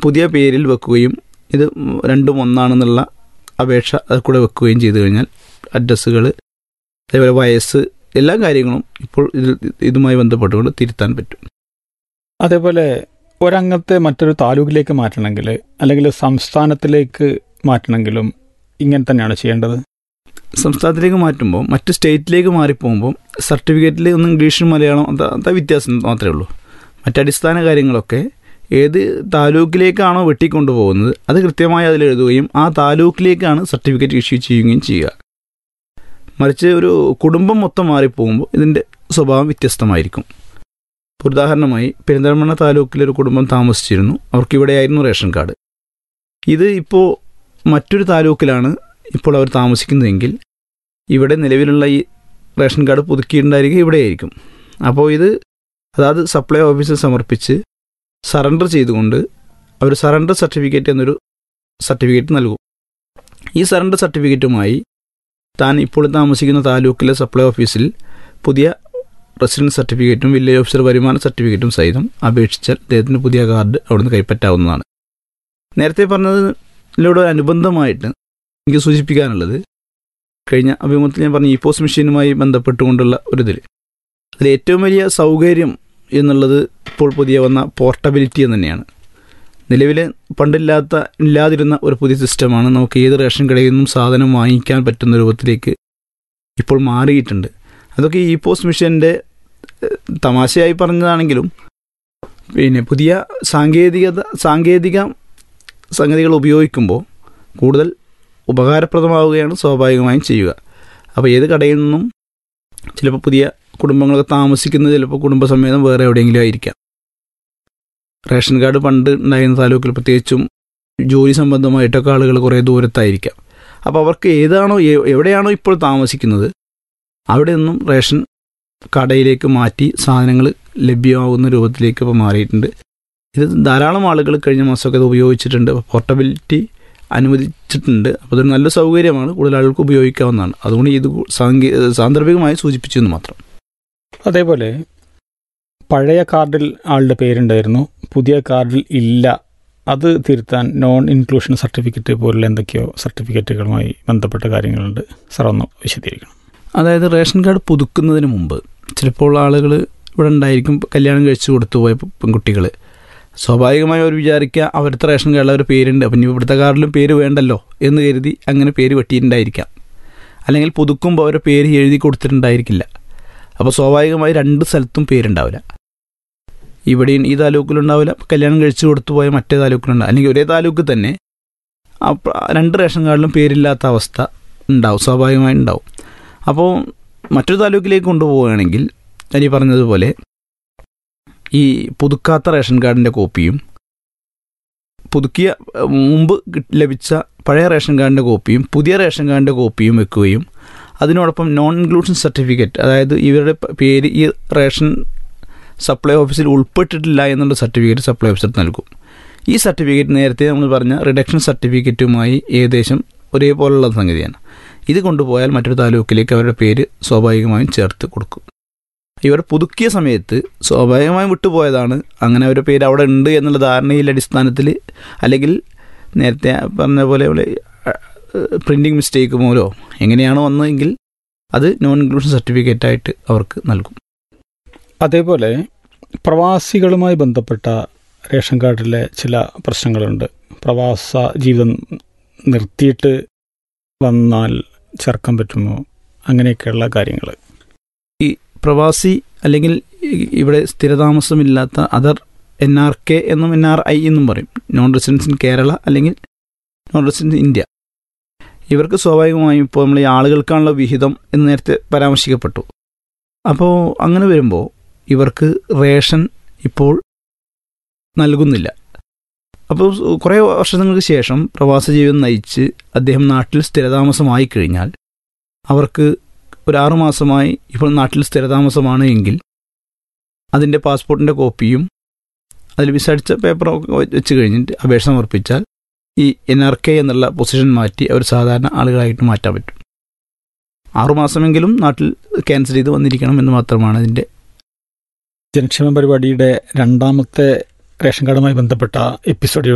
പുതിയ പേരിൽ വെക്കുകയും ഇത് രണ്ടും ഒന്നാണെന്നുള്ള അപേക്ഷ അത് കൂടെ വെക്കുകയും ചെയ്തു കഴിഞ്ഞാൽ അഡ്രസ്സുകൾ അതേപോലെ വയസ്സ് എല്ലാ കാര്യങ്ങളും ഇപ്പോൾ ഇതിൽ ഇതുമായി ബന്ധപ്പെട്ടുകൊണ്ട് തിരുത്താൻ പറ്റും അതേപോലെ ഒരംഗത്തെ മറ്റൊരു താലൂക്കിലേക്ക് മാറ്റണമെങ്കിൽ അല്ലെങ്കിൽ സംസ്ഥാനത്തിലേക്ക് മാറ്റണമെങ്കിലും ഇങ്ങനെ തന്നെയാണ് ചെയ്യേണ്ടത് സംസ്ഥാനത്തിലേക്ക് മാറ്റുമ്പോൾ മറ്റ് സ്റ്റേറ്റിലേക്ക് മാറിപ്പോകുമ്പോൾ സർട്ടിഫിക്കറ്റിൽ ഒന്ന് ഇംഗ്ലീഷും മലയാളം അത് അത് വ്യത്യാസം മാത്രമേ ഉള്ളൂ മറ്റടിസ്ഥാന കാര്യങ്ങളൊക്കെ ഏത് താലൂക്കിലേക്കാണോ വെട്ടിക്കൊണ്ടുപോകുന്നത് അത് കൃത്യമായി അതിൽ എഴുതുകയും ആ താലൂക്കിലേക്കാണ് സർട്ടിഫിക്കറ്റ് ഇഷ്യൂ ചെയ്യുകയും ചെയ്യുക മറിച്ച് ഒരു കുടുംബം മൊത്തം മാറിപ്പോകുമ്പോൾ ഇതിൻ്റെ സ്വഭാവം വ്യത്യസ്തമായിരിക്കും ഇപ്പോൾ ഉദാഹരണമായി പെരിന്തൽമണ്ണ താലൂക്കിൽ ഒരു കുടുംബം താമസിച്ചിരുന്നു അവർക്ക് ഇവിടെയായിരുന്നു റേഷൻ കാർഡ് ഇത് ഇപ്പോൾ മറ്റൊരു താലൂക്കിലാണ് ഇപ്പോൾ അവർ താമസിക്കുന്നതെങ്കിൽ ഇവിടെ നിലവിലുള്ള ഈ റേഷൻ കാർഡ് പുതുക്കിയിട്ടുണ്ടായിരിക്കും ഇവിടെയായിരിക്കും അപ്പോൾ ഇത് അതായത് സപ്ലൈ ഓഫീസിൽ സമർപ്പിച്ച് സറണ്ടർ ചെയ്തുകൊണ്ട് അവർ സറണ്ടർ സർട്ടിഫിക്കറ്റ് എന്നൊരു സർട്ടിഫിക്കറ്റ് നൽകും ഈ സറണ്ടർ സർട്ടിഫിക്കറ്റുമായി താൻ ഇപ്പോൾ താമസിക്കുന്ന താലൂക്കിലെ സപ്ലൈ ഓഫീസിൽ പുതിയ റെസിഡൻസ് സർട്ടിഫിക്കറ്റും വില്ലേജ് ഓഫീസർ വരുമാന സർട്ടിഫിക്കറ്റും സഹിതം അപേക്ഷിച്ചാൽ അദ്ദേഹത്തിന് പുതിയ കാർഡ് അവിടുന്ന് കൈപ്പറ്റാവുന്നതാണ് നേരത്തെ പറഞ്ഞതിലൂടെ അനുബന്ധമായിട്ട് എനിക്ക് സൂചിപ്പിക്കാനുള്ളത് കഴിഞ്ഞ അഭിമുഖത്തിൽ ഞാൻ പറഞ്ഞ ഇ പോസ്റ്റ് മെഷീനുമായി ബന്ധപ്പെട്ടുകൊണ്ടുള്ള ഒരു ഇതിൽ അതിൽ ഏറ്റവും വലിയ സൗകര്യം എന്നുള്ളത് ഇപ്പോൾ പുതിയ വന്ന പോർട്ടബിലിറ്റി എന്ന് തന്നെയാണ് നിലവിൽ പണ്ടില്ലാത്ത ഇല്ലാതിരുന്ന ഒരു പുതിയ സിസ്റ്റമാണ് നമുക്ക് ഏത് റേഷൻ കടയിൽ നിന്നും സാധനം വാങ്ങിക്കാൻ പറ്റുന്ന രൂപത്തിലേക്ക് ഇപ്പോൾ മാറിയിട്ടുണ്ട് അതൊക്കെ ഈ പോസ്റ്റ് മെഷീൻ്റെ തമാശയായി പറഞ്ഞതാണെങ്കിലും പിന്നെ പുതിയ സാങ്കേതികത സാങ്കേതിക സംഗതികൾ ഉപയോഗിക്കുമ്പോൾ കൂടുതൽ ഉപകാരപ്രദമാവുകയാണ് സ്വാഭാവികമായും ചെയ്യുക അപ്പോൾ ഏത് കടയിൽ നിന്നും ചിലപ്പോൾ പുതിയ കുടുംബങ്ങളൊക്കെ താമസിക്കുന്നത് ചിലപ്പോൾ കുടുംബസമേതം വേറെ എവിടെയെങ്കിലും ആയിരിക്കാം റേഷൻ കാർഡ് പണ്ട് ഉണ്ടായിരുന്ന താലൂക്കിൽ പ്രത്യേകിച്ചും ജോലി സംബന്ധമായിട്ടൊക്കെ ആളുകൾ കുറേ ദൂരത്തായിരിക്കാം അപ്പോൾ അവർക്ക് ഏതാണോ എവിടെയാണോ ഇപ്പോൾ താമസിക്കുന്നത് അവിടെ നിന്നും റേഷൻ കടയിലേക്ക് മാറ്റി സാധനങ്ങൾ ലഭ്യമാകുന്ന രൂപത്തിലേക്ക് ഇപ്പോൾ മാറിയിട്ടുണ്ട് ഇത് ധാരാളം ആളുകൾ കഴിഞ്ഞ മാസമൊക്കെ ഇത് ഉപയോഗിച്ചിട്ടുണ്ട് പോർട്ടബിലിറ്റി അനുവദിച്ചിട്ടുണ്ട് അപ്പോൾ അതൊരു നല്ല സൗകര്യമാണ് കൂടുതൽ ആളുകൾക്ക് ഉപയോഗിക്കാവുന്നതാണ് അതുകൊണ്ട് ഇത് സാങ്കേ സാന്ദർഭികമായി സൂചിപ്പിച്ചു എന്ന് മാത്രം അതേപോലെ പഴയ കാർഡിൽ ആളുടെ പേരുണ്ടായിരുന്നു പുതിയ കാർഡിൽ ഇല്ല അത് തിരുത്താൻ നോൺ ഇൻക്ലൂഷൻ സർട്ടിഫിക്കറ്റ് പോലുള്ള എന്തൊക്കെയോ സർട്ടിഫിക്കറ്റുകളുമായി ബന്ധപ്പെട്ട കാര്യങ്ങളുണ്ട് സാർ ഒന്ന് വിശദീകരിക്കണം അതായത് റേഷൻ കാർഡ് പുതുക്കുന്നതിന് മുമ്പ് ചിലപ്പോൾ ആളുകൾ ഇവിടെ ഉണ്ടായിരിക്കും കല്യാണം കഴിച്ചു കൊടുത്തു പോയ പെൺകുട്ടികൾ സ്വാഭാവികമായി അവർ വിചാരിക്കുക അവിടുത്തെ റേഷൻ കാർഡിൽ ഒരു പേരുണ്ട് അപ്പം ഇനി ഇവിടുത്തെ കാർഡിലും പേര് വേണ്ടല്ലോ എന്ന് കരുതി അങ്ങനെ പേര് വെട്ടിയിട്ടുണ്ടായിരിക്കാം അല്ലെങ്കിൽ പുതുക്കുമ്പോൾ അവരുടെ പേര് എഴുതി കൊടുത്തിട്ടുണ്ടായിരിക്കില്ല അപ്പോൾ സ്വാഭാവികമായി രണ്ട് സ്ഥലത്തും പേരുണ്ടാവില്ല ഇവിടെയും ഈ താലൂക്കിലുണ്ടാവില്ല കല്യാണം കഴിച്ചു കൊടുത്തു പോയ മറ്റേ താലൂക്കിലുണ്ടാവും അല്ലെങ്കിൽ ഒരേ താലൂക്ക് തന്നെ രണ്ട് റേഷൻ കാർഡിലും പേരില്ലാത്ത അവസ്ഥ ഉണ്ടാവും സ്വാഭാവികമായി ഉണ്ടാവും അപ്പോൾ മറ്റൊരു താലൂക്കിലേക്ക് കൊണ്ടുപോവുകയാണെങ്കിൽ ഞാൻ ഈ പറഞ്ഞതുപോലെ ഈ പുതുക്കാത്ത റേഷൻ കാർഡിൻ്റെ കോപ്പിയും പുതുക്കിയ മുമ്പ് ലഭിച്ച പഴയ റേഷൻ കാർഡിൻ്റെ കോപ്പിയും പുതിയ റേഷൻ കാർഡിൻ്റെ കോപ്പിയും വെക്കുകയും അതിനോടൊപ്പം നോൺ ഇൻക്ലൂഷൻ സർട്ടിഫിക്കറ്റ് അതായത് ഇവരുടെ പേര് ഈ റേഷൻ സപ്ലൈ ഓഫീസിൽ ഉൾപ്പെട്ടിട്ടില്ല എന്നുള്ള സർട്ടിഫിക്കറ്റ് സപ്ലൈ ഓഫീസർ നൽകും ഈ സർട്ടിഫിക്കറ്റ് നേരത്തെ നമ്മൾ പറഞ്ഞ റിഡക്ഷൻ സർട്ടിഫിക്കറ്റുമായി ഏകദേശം ഒരേപോലുള്ള സംഗതിയാണ് ഇത് കൊണ്ടുപോയാൽ മറ്റൊരു താലൂക്കിലേക്ക് അവരുടെ പേര് സ്വാഭാവികമായും ചേർത്ത് കൊടുക്കും ഇവർ പുതുക്കിയ സമയത്ത് സ്വാഭാവികമായും വിട്ടുപോയതാണ് അങ്ങനെ അവരുടെ പേര് അവിടെ ഉണ്ട് എന്നുള്ള ധാരണയുടെ അടിസ്ഥാനത്തിൽ അല്ലെങ്കിൽ നേരത്തെ പറഞ്ഞ പോലെ പ്രിൻറ്റിങ് മിസ്റ്റേക്ക് മൂലോ എങ്ങനെയാണോ വന്നതെങ്കിൽ അത് നോൺ ഇൻക്ലൂഷൻ സർട്ടിഫിക്കറ്റ് ആയിട്ട് അവർക്ക് നൽകും അതേപോലെ പ്രവാസികളുമായി ബന്ധപ്പെട്ട റേഷൻ കാർഡിലെ ചില പ്രശ്നങ്ങളുണ്ട് പ്രവാസ ജീവിതം നിർത്തിയിട്ട് വന്നാൽ ചേർക്കാൻ പറ്റുമോ അങ്ങനെയൊക്കെയുള്ള കാര്യങ്ങൾ ഈ പ്രവാസി അല്ലെങ്കിൽ ഇവിടെ സ്ഥിരതാമസമില്ലാത്ത അതർ എൻ ആർ കെ എന്നും എൻ ആർ ഐ എന്നും പറയും നോൺ റെസിഡൻസ് ഇൻ കേരള അല്ലെങ്കിൽ നോൺ റെസിഡൻസ് ഇന്ത്യ ഇവർക്ക് സ്വാഭാവികമായും ഇപ്പോൾ നമ്മൾ ഈ ആളുകൾക്കാണുള്ള വിഹിതം എന്ന് നേരത്തെ പരാമർശിക്കപ്പെട്ടു അപ്പോൾ അങ്ങനെ വരുമ്പോൾ ഇവർക്ക് റേഷൻ ഇപ്പോൾ നൽകുന്നില്ല അപ്പോൾ കുറേ വർഷങ്ങൾക്ക് ശേഷം പ്രവാസ ജീവിതം നയിച്ച് അദ്ദേഹം നാട്ടിൽ സ്ഥിരതാമസമായി കഴിഞ്ഞാൽ അവർക്ക് ഒരു ആറുമാസമായി ഇപ്പോൾ നാട്ടിൽ സ്ഥിരതാമസമാണ് എങ്കിൽ അതിൻ്റെ പാസ്പോർട്ടിൻ്റെ കോപ്പിയും അതിൽ വിസടിച്ച പേപ്പറൊക്കെ വെച്ച് കഴിഞ്ഞിട്ട് അപേക്ഷ സമർപ്പിച്ചാൽ ഈ എൻ ആർ കെ എന്നുള്ള പൊസിഷൻ മാറ്റി അവർ സാധാരണ ആളുകളായിട്ട് മാറ്റാൻ പറ്റും ആറുമാസമെങ്കിലും നാട്ടിൽ ക്യാൻസൽ ചെയ്ത് വന്നിരിക്കണം എന്ന് മാത്രമാണ് അതിൻ്റെ ജനക്ഷേമ പരിപാടിയുടെ രണ്ടാമത്തെ റേഷൻ കാർഡുമായി ബന്ധപ്പെട്ട എപ്പിസോഡ്